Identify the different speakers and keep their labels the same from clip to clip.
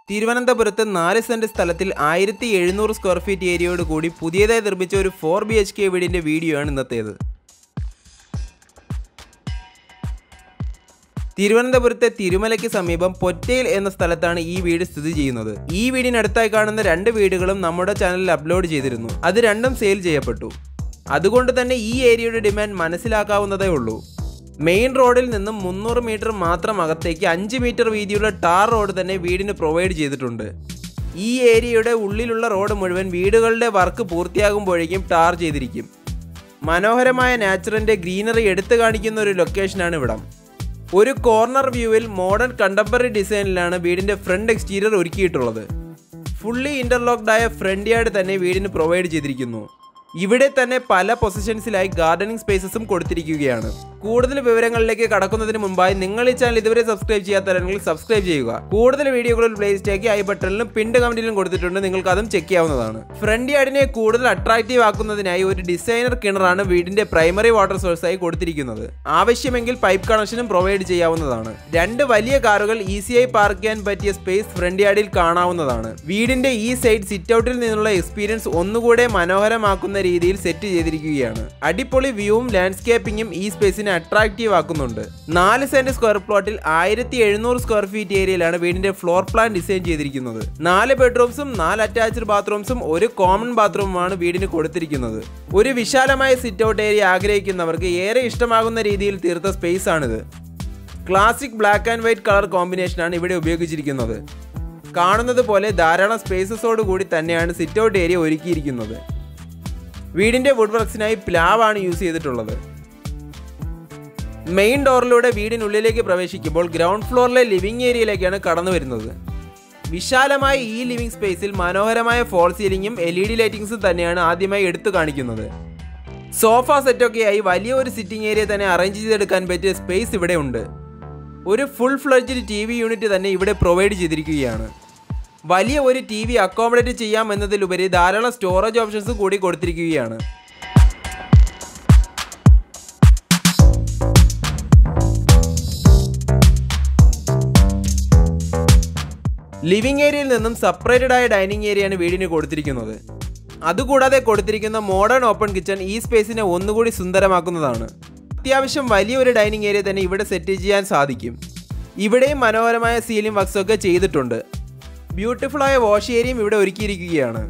Speaker 1: തിരുവനന്തപുരത്ത് നാല് സെന്റ് സ്ഥലത്തിൽ ആയിരത്തി എഴുന്നൂറ് സ്ക്വയർ ഫീറ്റ് ഏരിയയോട് കൂടി പുതിയതായി നിർമ്മിച്ച ഒരു ഫോർ ബി എച്ച് കെ വീടിന്റെ വീഡിയോ ആണ് ഇന്നത്തേത് തിരുവനന്തപുരത്തെ തിരുമലയ്ക്ക് സമീപം പൊറ്റയിൽ എന്ന സ്ഥലത്താണ് ഈ വീട് സ്ഥിതി ചെയ്യുന്നത് ഈ വീടിനടുത്തായി കാണുന്ന രണ്ട് വീടുകളും നമ്മുടെ ചാനലിൽ അപ്ലോഡ് ചെയ്തിരുന്നു അത് രണ്ടും സെയിൽ ചെയ്യപ്പെട്ടു അതുകൊണ്ട് തന്നെ ഈ ഏരിയയുടെ ഡിമാൻഡ് മനസ്സിലാക്കാവുന്നതേ ഉള്ളൂ മെയിൻ റോഡിൽ നിന്നും മുന്നൂറ് മീറ്റർ മാത്രം അകത്തേക്ക് അഞ്ച് മീറ്റർ വീതിയുള്ള ടാർ റോഡ് തന്നെ വീടിന് പ്രൊവൈഡ് ചെയ്തിട്ടുണ്ട് ഈ ഏരിയയുടെ ഉള്ളിലുള്ള റോഡ് മുഴുവൻ വീടുകളുടെ വർക്ക് പൂർത്തിയാകുമ്പോഴേക്കും ടാർ ചെയ്തിരിക്കും മനോഹരമായ നാച്ചുറലിൻ്റെ ഗ്രീനറി എടുത്തു കാണിക്കുന്ന ഒരു ലൊക്കേഷനാണ് ഇവിടം ഒരു കോർണർ വ്യൂവിൽ മോഡേൺ കണ്ടംപററി ഡിസൈനിലാണ് വീടിന്റെ ഫ്രണ്ട് എക്സ്റ്റീരിയർ ഒരുക്കിയിട്ടുള്ളത് ഫുള്ളി ഇന്റർലോക്ഡ് ആയ ഫ്രണ്ട് യാർഡ് തന്നെ വീടിന് പ്രൊവൈഡ് ചെയ്തിരിക്കുന്നു ഇവിടെ തന്നെ പല പൊസിഷൻസിലായി ഗാർഡനിങ് സ്പേസസും കൊടുത്തിരിക്കുകയാണ് കൂടുതൽ വിവരങ്ങളിലേക്ക് കടക്കുന്നതിന് മുമ്പായി നിങ്ങൾ ഈ ചാനൽ ഇതുവരെ സബ്സ്ക്രൈബ് ചെയ്യാത്തവരാണെങ്കിൽ സബ്സ്ക്രൈബ് ചെയ്യുക കൂടുതൽ വീഡിയോകളിൽ പ്ലേലിസ്റ്റ് ആക്കി ഐ ബട്ടണിലും പിൻഡ് കമന്റിലും കൊടുത്തിട്ടുണ്ട് നിങ്ങൾക്ക് അതും ചെക്ക് ചെയ്യാവുന്നതാണ് ഫ്രണ്ട് യാർഡിനെ കൂടുതൽ അട്രാക്റ്റീവ് ആക്കുന്നതിനായി ഒരു ഡിസൈനർ കിണറാണ് വീടിന്റെ പ്രൈമറി വാട്ടർ സോഴ്സായി കൊടുത്തിരിക്കുന്നത് ആവശ്യമെങ്കിൽ പൈപ്പ് കണക്ഷനും പ്രൊവൈഡ് ചെയ്യാവുന്നതാണ് രണ്ട് വലിയ കാറുകൾ ഈസിയായി പാർക്ക് ചെയ്യാൻ പറ്റിയ സ്പേസ് ഫ്രണ്ട് യാർഡിൽ കാണാവുന്നതാണ് വീടിന്റെ ഈ സൈഡ് സിറ്റ് ഔട്ടിൽ നിന്നുള്ള എക്സ്പീരിയൻസ് ഒന്നുകൂടെ മനോഹരമാക്കുന്ന രീതിയിൽ സെറ്റ് ചെയ്തിരിക്കുകയാണ് അടിപൊളി വ്യൂവും ലാൻഡ്സ്കേപ്പിംഗും ഈ സ്പേസിനെ അട്രാക്റ്റീവ് ആക്കുന്നുണ്ട് നാല് സെന്റ് സ്ക്വയർ പ്ലോട്ടിൽ ആയിരത്തി എഴുന്നൂറ് സ്ക്വയർ ഫീറ്റ് ഏരിയയിലാണ് വീടിന്റെ ഫ്ലോർ പ്ലാൻ ഡിസൈൻ ചെയ്തിരിക്കുന്നത് നാല് ബെഡ്റൂംസും നാല് അറ്റാച്ച്ഡ് ബാത്റൂംസും ഒരു കോമൺ ബാത്റൂമുമാണ് വീടിന് കൊടുത്തിരിക്കുന്നത് ഒരു വിശാലമായ സിറ്റ് ഔട്ട് ഏരിയ ആഗ്രഹിക്കുന്നവർക്ക് ഏറെ ഇഷ്ടമാകുന്ന രീതിയിൽ തീർത്ത സ്പേസ് ആണിത് classic black and white colour കോമ്പിനേഷനാണ് ഇവിടെ ഉപയോഗിച്ചിരിക്കുന്നത് കാണുന്നത് പോലെ ധാരാളം സ്പേസസോട് കൂടി തന്നെയാണ് സിറ്റ് ഔട്ട് ഏരിയ ഒരുക്കിയിരിക്കുന്നത് വീടിന്റെ വുഡ് വർക്സിനായി പ്ലാവാണ് യൂസ് ചെയ്തിട്ടുള്ളത് മെയിൻ ഡോറിലൂടെ വീടിനുള്ളിലേക്ക് പ്രവേശിക്കുമ്പോൾ ഗ്രൗണ്ട് ഫ്ലോറിലെ ലിവിംഗ് ഏരിയയിലേക്കാണ് കടന്നു വരുന്നത് വിശാലമായ ഈ ലിവിംഗ് സ്പേസിൽ മനോഹരമായ ഫോൾ സീലിംഗും എൽ ഇ ഡി ലൈറ്റിംഗ്സും തന്നെയാണ് ആദ്യമായി എടുത്തു കാണിക്കുന്നത് സോഫ സെറ്റൊക്കെയായി വലിയ ഒരു സിറ്റിംഗ് ഏരിയ തന്നെ അറേഞ്ച് ചെയ്തെടുക്കാൻ പറ്റിയ സ്പേസ് ഇവിടെ ഉണ്ട് ഒരു full fledged T V unit തന്നെ ഇവിടെ പ്രൊവൈഡ് ചെയ്തിരിക്കുകയാണ് വലിയ ഒരു ടി വി അക്കോമഡേറ്റ് ചെയ്യാം എന്നതിലുപരി ധാരാളം സ്റ്റോറേജ് ഓപ്ഷൻസ് കൂടി കൊടുത്തിരിക്കുകയാണ് ലിവിംഗ് ഏരിയയിൽ നിന്നും സെപ്പറേറ്റഡ് ആയ ഡൈനിങ് ഏരിയയാണ് വീടിന് കൊടുത്തിരിക്കുന്നത് അതുകൂടാതെ കൊടുത്തിരിക്കുന്ന മോഡേൺ ഓപ്പൺ കിച്ചൺ ഈ സ്പേസിനെ ഒന്നുകൂടി സുന്ദരമാക്കുന്നതാണ് അത്യാവശ്യം വലിയൊരു ഡൈനിങ് ഏരിയ തന്നെ ഇവിടെ സെറ്റ് ചെയ്യാൻ സാധിക്കും ഇവിടെയും മനോഹരമായ സീലിംഗ് വർക്ക്സ് ഒക്കെ ചെയ്തിട്ടുണ്ട് ബ്യൂട്ടിഫുൾ ആയ വാഷ് ഏരിയയും ഇവിടെ ഒരുക്കിയിരിക്കുകയാണ്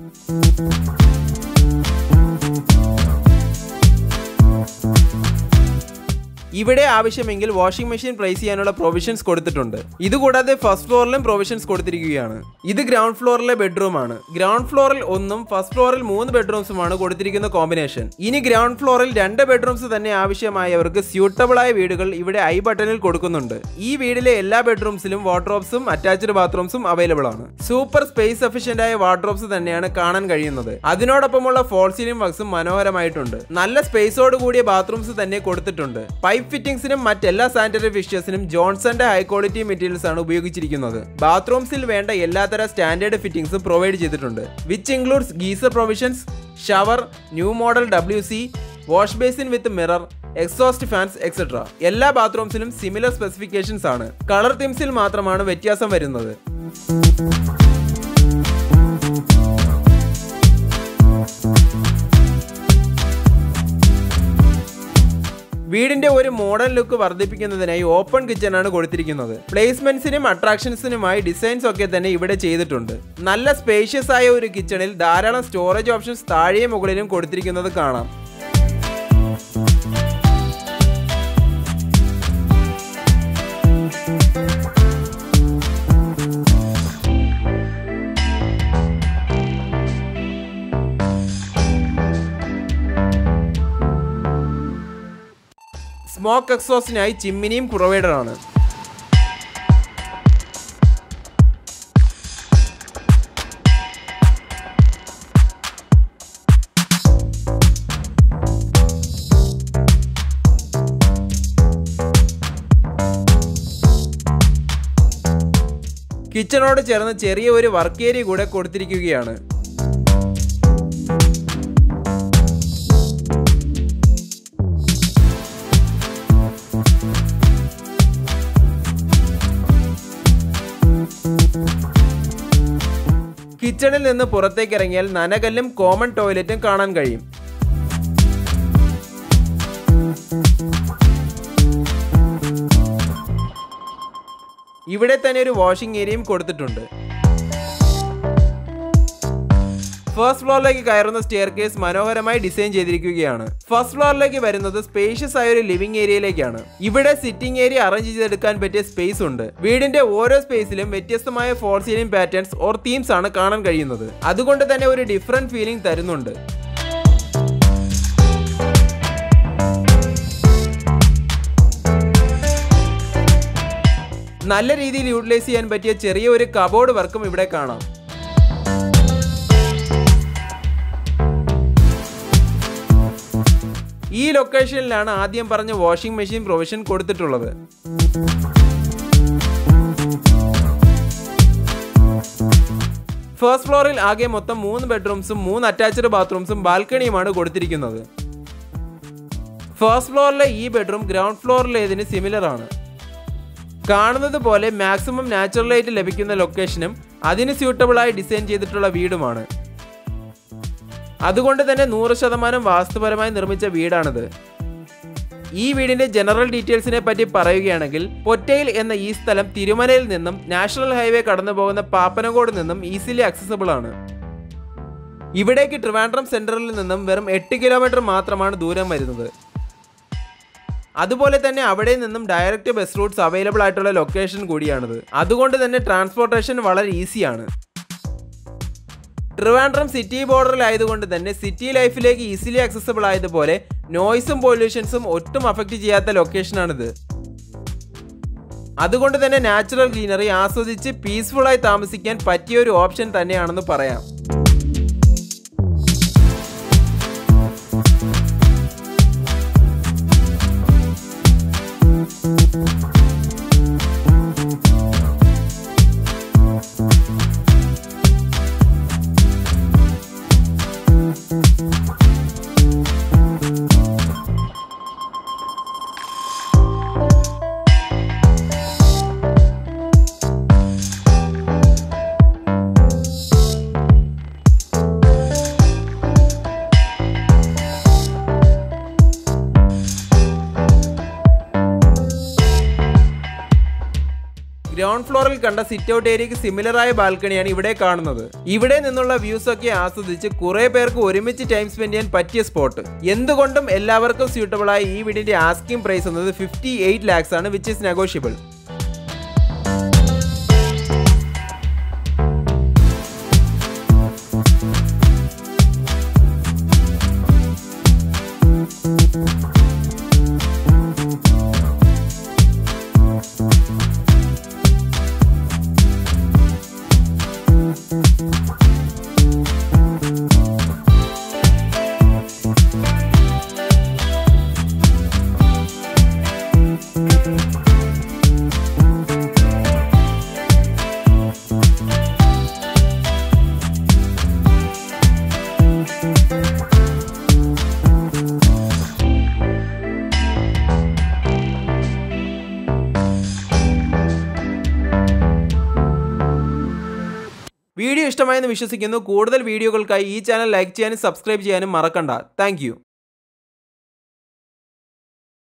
Speaker 1: ഇവിടെ ആവശ്യമെങ്കിൽ വാഷിംഗ് മെഷീൻ പ്ലേസ് ചെയ്യാനുള്ള പ്രൊവിഷൻസ് കൊടുത്തിട്ടുണ്ട് ഇതുകൂടാതെ ഫസ്റ്റ് ഫ്ലോറിലും പ്രൊവിഷൻസ് കൊടുത്തിരിക്കുകയാണ് ഇത് ഗ്രൗണ്ട് ഫ്ലോറിലെ ബെഡ്റൂം ആണ് ഗ്രൗണ്ട് ഫ്ലോറിൽ ഒന്നും ഫസ്റ്റ് ഫ്ലോറിൽ മൂന്ന് ബെഡ്റൂംസുമാണ് കൊടുത്തിരിക്കുന്ന കോമ്പിനേഷൻ ഇനി ഗ്രൗണ്ട് ഫ്ലോറിൽ രണ്ട് ബെഡ്റൂംസ് തന്നെ ആവശ്യമായവർക്ക് സ്യൂട്ടബിൾ ആയ വീടുകൾ ഇവിടെ ഐ ബട്ടണിൽ കൊടുക്കുന്നുണ്ട് ഈ വീടിലെ എല്ലാ ബെഡ്റൂംസിലും വാർഡ്രോബ്സും അറ്റാച്ച്ഡ് ബാത്റൂംസും അവൈലബിൾ ആണ് സൂപ്പർ സ്പേസ് എഫിഷ്യന്റ് ആയ വാർഡ്രോബ്സ് തന്നെയാണ് കാണാൻ കഴിയുന്നത് അതിനോടൊപ്പമുള്ള ഫോൾ സീലിംഗ് വർക്ക്സും മനോഹരമായിട്ടുണ്ട് നല്ല സ്പേസോട് കൂടിയ ബാത്റൂംസ് തന്നെ കൊടുത്തിട്ടുണ്ട് പൈപ്പ് ഫിറ്റിംഗ്സിനും മറ്റെല്ലാ സാനിറ്ററി ഫിഷേഴ്സിനും ജോൺസന്റെ ഹൈ ക്വാളിറ്റി മെറ്റീരിയൽസ് ആണ് ഉപയോഗിച്ചിരിക്കുന്നത് ബാത്റൂംസിൽ വേണ്ട എല്ലാത്തര സ്റ്റാൻഡേർഡ് ഫിറ്റിംഗ്സും പ്രൊവൈഡ് ചെയ്തിട്ടുണ്ട് which includes geyser provisions shower new model W C wash basin with mirror exhaust fans etcetera എല്ലാ ബാത്റൂംസിലും സിമിലർ സ്പെസിഫിക്കേഷൻസ് ആണ് കളർ തീംസിൽ മാത്രമാണ് വ്യത്യാസം വരുന്നത് വീടിന്റെ ഒരു മോഡേൺ ലുക്ക് വർദ്ധിപ്പിക്കുന്നതിനായി ഓപ്പൺ കിച്ചൺ ആണ് കൊടുത്തിരിക്കുന്നത് പ്ലേസ്മെന്റ്സിനും അട്രാക്ഷൻസിനുമായി ഡിസൈൻസ് ഒക്കെ തന്നെ ഇവിടെ ചെയ്തിട്ടുണ്ട് നല്ല സ്പേഷ്യസ് ആയ ഒരു കിച്ചണിൽ ധാരാളം സ്റ്റോറേജ് ഓപ്ഷൻസ് താഴെയും മുകളിലും കൊടുത്തിരിക്കുന്നത് കാണാം സ്മോക്ക് എക്സോസ്റ്റിനായി ചിമ്മിനിയും പ്രൊവൈഡർ ആണ് കിച്ചണോട് ചേർന്ന് ചെറിയ ഒരു വർക്ക് ഏരിയ കൂടെ കൊടുത്തിരിക്കുകയാണ് കിച്ചണിൽ നിന്ന് പുറത്തേക്ക് ഇറങ്ങിയാൽ നനകല്ലും കോമൺ ടോയ്ലറ്റും കാണാൻ കഴിയും ഇവിടെ തന്നെ ഒരു വാഷിംഗ് ഏരിയയും കൊടുത്തിട്ടുണ്ട് ഫസ്റ്റ് ഫ്ലോറിലേക്ക് കയറുന്ന സ്റ്റെയർ കേസ് മനോഹരമായി ഡിസൈൻ ചെയ്തിരിക്കുകയാണ് ഫസ്റ്റ് ഫ്ലോറിലേക്ക് വരുന്നത് സ്പേഷ്യസ് ആയ ഒരു ലിവിംഗ് ഏരിയയിലേക്കാണ് ഇവിടെ സിറ്റിംഗ് ഏരിയ അറേഞ്ച് ചെയ്തെടുക്കാൻ പറ്റിയ സ്പേസ് ഉണ്ട് വീടിന്റെ ഓരോ സ്പേസിലും വ്യത്യസ്തമായ false ceiling patterns or themes ആണ് കാണാൻ കഴിയുന്നത് അതുകൊണ്ട് തന്നെ ഒരു ഡിഫറെന്റ് ഫീലിംഗ് തരുന്നുണ്ട് നല്ല രീതിയിൽ യൂട്ടിലൈസ് ചെയ്യാൻ പറ്റിയ ചെറിയ ഒരു കബോർഡ് വർക്കും ഇവിടെ കാണാം ഈ ലൊക്കേഷനിലാണ് ആദ്യം പറഞ്ഞ വാഷിംഗ് മെഷീൻ പ്രൊവിഷൻ കൊടുത്തിട്ടുള്ളത് ഫസ്റ്റ് ഫ്ലോറിൽ ആകെ മൊത്തം മൂന്ന് ബെഡ്റൂംസും മൂന്ന് അറ്റാച്ച്ഡ് ബാത്റൂംസും ബാൽക്കണിയുമാണ് കൊടുത്തിരിക്കുന്നത് ഫസ്റ്റ് ഫ്ലോറിലെ ഈ ബെഡ്റൂം ഗ്രൗണ്ട് ഫ്ലോറിലേതിന് സിമിലർ ആണ് കാണുന്നത് പോലെ മാക്സിമം നാച്ചുറൽ ലൈറ്റ് ലഭിക്കുന്ന ലൊക്കേഷനും അതിന് സ്യൂട്ടബിളായി ഡിസൈൻ ചെയ്തിട്ടുള്ള വീടുമാണ് അതുകൊണ്ട് തന്നെ നൂറ് ശതമാനം വാസ്തുപരമായി നിർമ്മിച്ച വീടാണിത് ഈ വീടിന്റെ ജനറൽ ഡീറ്റെയിൽസിനെ പറ്റി പറയുകയാണെങ്കിൽ പൊറ്റയിൽ എന്ന ഈ സ്ഥലം തിരുമലയിൽ നിന്നും നാഷണൽ ഹൈവേ കടന്നു പോകുന്ന പാപ്പനകോട് നിന്നും ഈസിലി അക്സസബിൾ ആണ് ഇവിടേക്ക് ട്രിവാൻഡ്രം സെൻട്രലിൽ നിന്നും വെറും എട്ട് കിലോമീറ്റർ മാത്രമാണ് ദൂരം വരുന്നത് അതുപോലെ തന്നെ അവിടെ നിന്നും ഡയറക്റ്റ് ബസ് റൂട്ട്സ് അവൈലബിൾ ആയിട്ടുള്ള ലൊക്കേഷൻ കൂടിയാണിത് അതുകൊണ്ട് തന്നെ ട്രാൻസ്പോർട്ടേഷൻ വളരെ ഈസിയാണ് ട്രിവാൻഡ്രം സിറ്റി ബോർഡറിലായതുകൊണ്ട് തന്നെ സിറ്റി ലൈഫിലേക്ക് ഈസിലി ആക്സസബിൾ ആയതുപോലെ നോയ്സും പൊല്യൂഷൻസും ഒട്ടും അഫക്റ്റ് ചെയ്യാത്ത ലൊക്കേഷനാണിത് അതുകൊണ്ട് തന്നെ നാച്ചുറൽ ഗ്രീനറി ആസ്വദിച്ച് പീസ്ഫുള്ളായി താമസിക്കാൻ പറ്റിയ ഒരു ഓപ്ഷൻ തന്നെയാണെന്ന് പറയാം ഗ്രൗണ്ട് ഫ്ലോറിൽ കണ്ട സിറ്റ് ഔട്ട് ഏരിയക്ക് സിമിലർ ആയ ബാൽക്കണിയാണ് ഇവിടെ കാണുന്നത് ഇവിടെ നിന്നുള്ള വ്യൂസ് ഒക്കെ ആസ്വദിച്ച് കുറെ പേർക്ക് ഒരുമിച്ച് ടൈം സ്പെൻഡ് ചെയ്യാൻ പറ്റിയ സ്പോട്ട് എന്തുകൊണ്ടും എല്ലാവർക്കും സ്യൂട്ടബിൾ ആയ ഈ വീടിന്റെ ആസ്കിംഗ് പ്രൈസ് എന്നത് fifty eight lakhs which is is negotiable video ഇഷ്ടമായെന്ന് വിശ്വസിക്കുന്നു കൂടുതൽ വീഡിയോകൾക്കായി ഈ ചാനൽ ലൈക്ക് ചെയ്യാനും സബ്സ്ക്രൈബ് ചെയ്യാനും മറക്കണ്ട താങ്ക്